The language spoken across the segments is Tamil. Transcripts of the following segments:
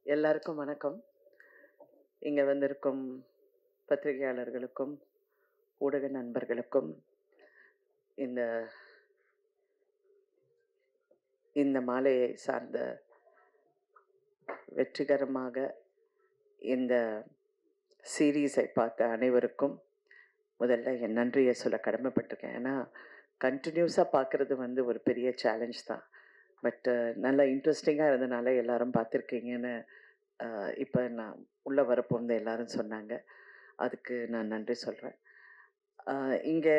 எல்லாருக்கும் வணக்கம் இங்கே வந்திருக்கும் பத்திரிகையாளர்களுக்கும் ஊடக நண்பர்களுக்கும் இந்த இந்த மாலையை சார்ந்த வெற்றிகரமாக இந்த சீரீஸை பார்த்த அனைவருக்கும் முதல்ல என் நன்றியை சொல்ல கடமைப்பட்டிருக்கேன் ஏன்னா கண்டினியூஸாக பார்க்குறது வந்து ஒரு பெரிய சேலஞ்ச் தான் பட்டு நல்லா இன்ட்ரெஸ்டிங்காக இருந்தனால எல்லாரும் பார்த்துருக்கீங்கன்னு இப்போ நான் உள்ளே வரப்போந்து எல்லாரும் சொன்னாங்க அதுக்கு நான் நன்றி சொல்கிறேன் இங்கே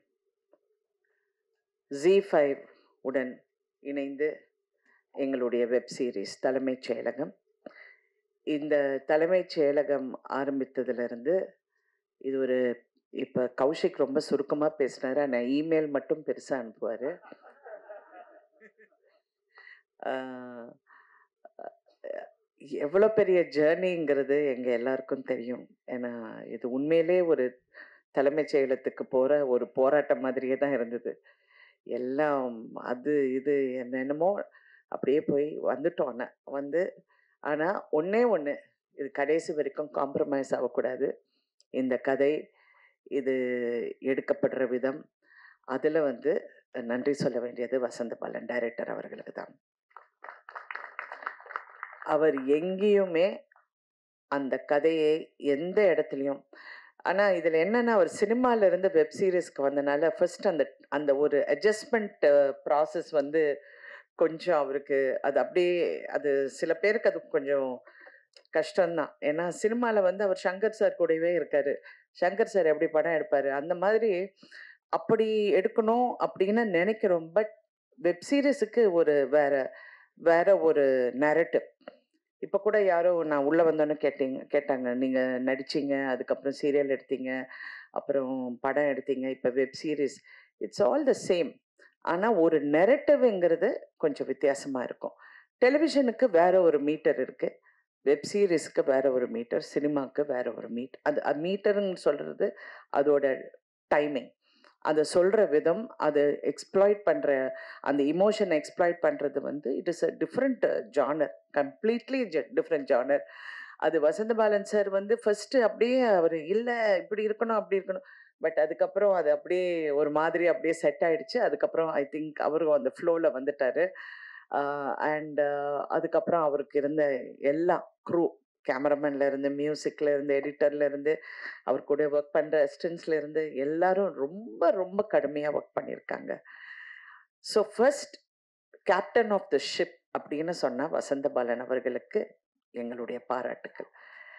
ஜி ஃபைவ் உடன் இணைந்து எங்களுடைய வெப் சீரிஸ் தலைமைச் செயலகம் இந்த தலைமைச் செயலகம் ஆரம்பித்ததுலேருந்து இது ஒரு இப்போ கௌஷிக் ரொம்ப சுருக்கமாக பேசினாரு ஆனால் இமெயில் மட்டும் பெருசாக அனுப்புவார் எவ்வளோ பெரிய ஜேர்னிங்கிறது எங்கள் எல்லாருக்கும் தெரியும் ஏன்னா இது உண்மையிலே ஒரு தலைமைச் செயலத்துக்கு போகிற ஒரு போராட்டம் மாதிரியே தான் இருந்தது எல்லாம் அது இது என்னென்னமோ அப்படியே போய் வந்துட்டோம் ஆனா. வந்து ஆனால் ஒன்றே ஒன்று இது கடைசி வரைக்கும் காம்ப்ரமைஸ் ஆகக்கூடாது இந்த கதை இது எடுக்கப்படுற விதம் அதில் வந்து நன்றி சொல்ல வேண்டியது வசந்த பாலன் டைரக்டர் அவர்களுக்கு தான் அவர் எங்கேயுமே அந்த கதையை எந்த இடத்துலையும் ஆனால் இதில் என்னென்னா அவர் சினிமால இருந்து வெப் சீரிஸ்க்கு வந்தனால ஃபர்ஸ்ட் அந்த அந்த ஒரு அட்ஜஸ்ட்மெண்ட் ப்ராசஸ் வந்து கொஞ்சம் அவருக்கு அது அப்படியே அது சில பேருக்கு அது கொஞ்சம் கஷ்டம்தான் ஏன்னா சினிமாவில் வந்து அவர் சங்கர் சார் கூடவே இருக்காரு சங்கர் சார் எப்படி படம் எடுப்பார் அந்த மாதிரி அப்படி எடுக்கணும் அப்படின்னு நினைக்கிறோம் பட் வெப் சீரிஸுக்கு ஒரு வேற வேற ஒரு நரட்டிவ் இப்போ கூட யாரோ நான் உள்ளே வந்தோன்னே கேட்டீங்க கேட்டாங்க நீங்கள் நடிச்சீங்க அதுக்கப்புறம் சீரியல் எடுத்தீங்க அப்புறம் படம் எடுத்தீங்க இப்போ web series it's all the same ஆனால் ஒரு நெரட்டிவ்ங்கிறது கொஞ்சம் வித்தியாசமாக இருக்கும் டெலிவிஷனுக்கு வேற ஒரு மீட்டர் இருக்குது வெப் சீரிஸ்க்கு வேற ஒரு மீட்டர் சினிமாவுக்கு வேற ஒரு மீட் அது மீட்டர்னு சொல்கிறது அதோட டைமிங் அதை சொல்கிற விதம் அதை எக்ஸ்ப்ளாய்ட் பண்ணுற அந்த இமோஷனை எக்ஸ்ப்ளாய்ட் பண்ணுறது வந்து it is a different genre completely different genre அது வசந்த பாலன் சார் வந்து ஃபஸ்ட்டு அப்படியே அவர் இல்லை இப்படி இருக்கணும் அப்படி இருக்கணும் பட் அதுக்கப்புறம் அது அப்படியே ஒரு மாதிரி அப்படியே செட் ஆயிடுச்சு அதுக்கப்புறம் ஐ திங்க் அவரும் அந்த ஃப்ளோவில் வந்துட்டார் அண்ட் அதுக்கப்புறம் அவருக்கு இருந்த எல்லா க்ரூ கேமராமேன்ல இருந்து மியூசிக்ல இருந்து எடிட்டர்ல இருந்து அவர் கூட ஒர்க் பண்ற அசிஸ்டன்ஸ்ல இருந்து எல்லாரும் ரொம்ப ரொம்ப கடுமையாக ஒர்க் பண்ணியிருக்காங்க so first captain of the ship அப்படின்னு சொன்னால் வசந்த பாலன் அவர்களுக்கு எங்களுடைய பாராட்டுக்கள்